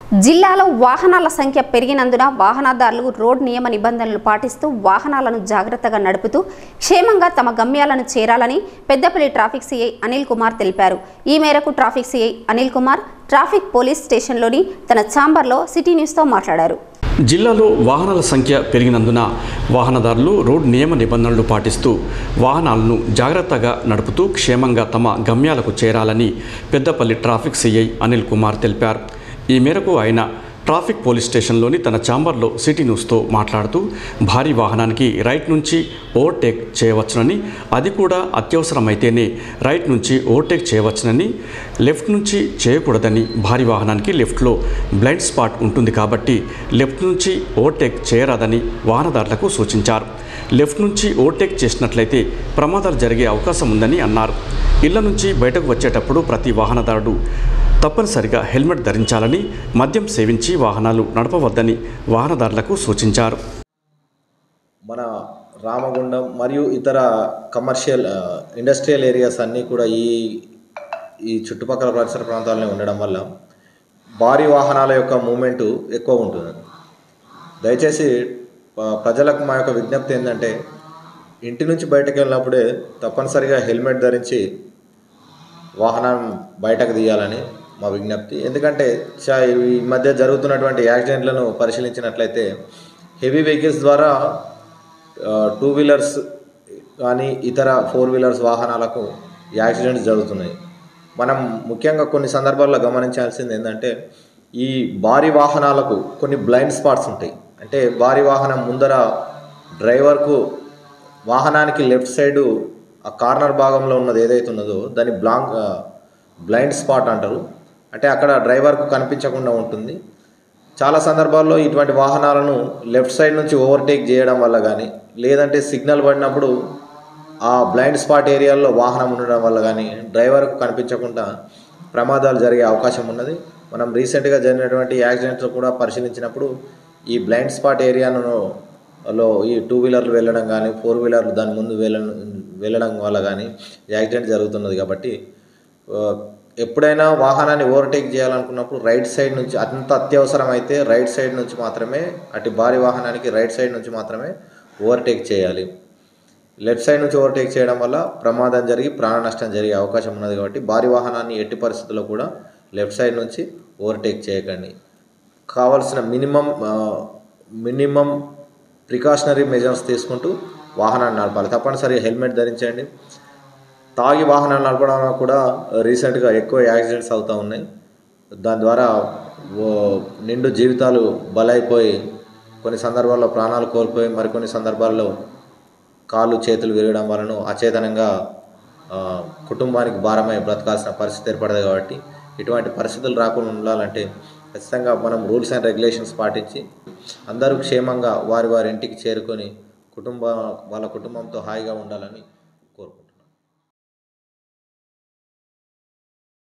జిల్లాలో వాహనాల సంఖ్య పెరిగినందున వాహనదారులు రోడ్ నియమ నిబంధనలు పాటిస్తూ వాహనాలను జాగ్రత్తగా నడుపుతూ క్షేమంగా తమ గమ్యాలను చేరాలని పెద్దపల్లి ట్రాఫిక్ సిఐ అనిల్ కుమార్ తెలిపారు ఈ మేరకు traffic CI Anil Kumar traffic police స్టేషన్లోని తన ఛాంబర్లో సిటీ న్యూస్తో మాట్లాడారు జిల్లాలో వాహనాల సంఖ్య పెరిగినందున వాహనదారులు రోడ్ నియమ నిబంధనలు పాటిస్తూ వాహనాలను జాగ్రత్తగా నడుపుతూ క్షేమంగా తమ గమ్యాలకు చేరాలని పెద్దపల్లి ట్రాఫిక్ సిఐ అనిల్ కుమార్ తెలిపారు ఈ మేరకు ఆయన ట్రాఫిక్ పోలీస్ స్టేషన్లోని తన ఛాంబర్లో సిటీ న్యూస్తో మాట్లాడుతూ భారీ వాహనానికి రైట్ నుంచి ఓవర్టేక్ చేయవచ్చునని అది కూడా అత్యవసరమైతేనే రైట్ నుంచి ఓవర్టేక్ చేయవచ్చునని లెఫ్ట్ నుంచి చేయకూడదని భారీ వాహనానికి లెఫ్ట్లో బ్లైండ్ స్పాట్ ఉంటుంది కాబట్టి లెఫ్ట్ నుంచి ఓవర్టేక్ చేయరాదని వాహనదారులకు సూచించారు లెఫ్ట్ నుంచి ఓవర్టేక్ చేసినట్లయితే ప్రమాదాలు జరిగే అవకాశం ఉందని అన్నారు ఇళ్ల నుంచి బయటకు వచ్చేటప్పుడు ప్రతి వాహనదారుడు తప్పనిసరిగా హెల్మెట్ ధరించాలని మద్యం సేవించి వాహనాలు నడపవద్దని వాహనదారులకు సూచించారు మన రామగుండం మరియు ఇతర కమర్షియల్ ఆ, ఇండస్ట్రియల్ ఏరియాస్ అన్నీ కూడా ఈ ఈ చుట్టుపక్కల పరిసర ప్రాంతాలనే ఉండడం వల్ల భారీ వాహనాల యొక్క మూమెంటు ఎక్కువ ఉంటుంది దయచేసి ఆ, ప్రజలకు మా యొక్క విజ్ఞప్తి ఏంటంటే ఇంటి నుంచి బయటకు వెళ్ళినప్పుడే తప్పనిసరిగా హెల్మెట్ ధరించి వాహనం బయటకు తీయాలని మా విజ్ఞప్తి ఎందుకంటే చా- ఈ మధ్య జరుగుతున్నటువంటి యాక్సిడెంట్లను పరిశీలించినట్లయితే హెవీ వెహికల్స్ ద్వారా ఆ, టూ వీలర్స్ కానీ ఇతర ఫోర్ వీలర్స్ వాహనాలకు యాక్సిడెంట్స్ జరుగుతున్నాయి మనం ముఖ్యంగా కొన్ని సందర్భాల్లో గమనించాల్సింది ఏంటంటే ఈ భారీ వాహనాలకు కొన్ని బ్లైండ్ స్పాట్స్ ఉంటాయి అంటే భారీ వాహనం ముందర డ్రైవర్కు వాహనానికి లెఫ్ట్ సైడు ఆ కార్నర్ భాగంలో ఉన్నది ఏదైతే ఉన్నదో దాన్ని బ్లాంక్ బ్లైండ్ స్పాట్ అంటారు అంటే అక్కడ డ్రైవర్కు కనిపించకుండా ఉంటుంది చాలా సందర్భాల్లో ఇటువంటి వాహనాలను లెఫ్ట్ సైడ్ నుంచి ఓవర్టేక్ చేయడం వల్ల కానీ లేదంటే సిగ్నల్ పడినప్పుడు ఆ బ్లైండ్ స్పాట్ ఏరియాలో వాహనం ఉండడం వల్ల కానీ డ్రైవర్కు కనిపించకుండా ప్రమాదాలు జరిగే అవకాశం ఉన్నది మనం రీసెంట్గా జరిగినటువంటి యాక్సిడెంట్స్ కూడా పరిశీలించినప్పుడు ఈ బ్లైండ్ స్పాట్ ఏరియాను లో ఈ టూ వీలర్లు వెళ్ళడం కానీ ఫోర్ వీలర్లు దాని ముందు వెళ్ళడం వెళ్ళడం వల్ల కానీ యాక్సిడెంట్ జరుగుతున్నది కాబట్టి ఆ, ఎప్పుడైనా వాహనాన్ని ఓవర్టేక్ చేయాలనుకున్నప్పుడు రైట్ సైడ్ నుంచి అంత అత్యవసరం అయితే రైట్ సైడ్ నుంచి మాత్రమే అటు భారీ వాహనానికి రైట్ సైడ్ నుంచి మాత్రమే ఓవర్టేక్ చేయాలి లెఫ్ట్ సైడ్ నుంచి ఓవర్టేక్ చేయడం వల్ల ప్రమాదం జరిగి ప్రాణ నష్టం జరిగే అవకాశం ఉన్నది కాబట్టి భారీ వాహనాన్ని ఎట్టి పరిస్థితుల్లో కూడా లెఫ్ట్ సైడ్ నుంచి ఓవర్టేక్ చేయకండి కావాల్సిన మినిమం మినిమం ప్రికాషనరీ మెజర్స్ తీసుకుంటూ వాహనాన్ని నడపాలి తప్పనిసరిగా హెల్మెట్ ధరించండి తాగి వాహనాలు నడపడం వల్ల కూడా రీసెంట్గా ఎక్కువ యాక్సిడెంట్స్ అవుతూ ఉన్నాయి దాని ద్వారా ఓ నిండు జీవితాలు బలైపోయి కొన్ని సందర్భాల్లో ప్రాణాలు కోల్పోయి మరికొన్ని సందర్భాల్లో కాళ్ళు చేతులు విరగడం వలన అచేతనంగా ఆ, కుటుంబానికి భారమై బ్రతకాల్సిన పరిస్థితి ఏర్పడదు కాబట్టి ఇటువంటి పరిస్థితులు రాకుండా ఉండాలంటే ఖచ్చితంగా మనం రూల్స్ అండ్ రెగ్యులేషన్స్ పాటించి అందరూ క్షేమంగా వారి వారి ఇంటికి చేరుకొని కుటుంబ వాళ్ళ కుటుంబంతో హాయిగా ఉండాలని కోరుకుంటున్నాను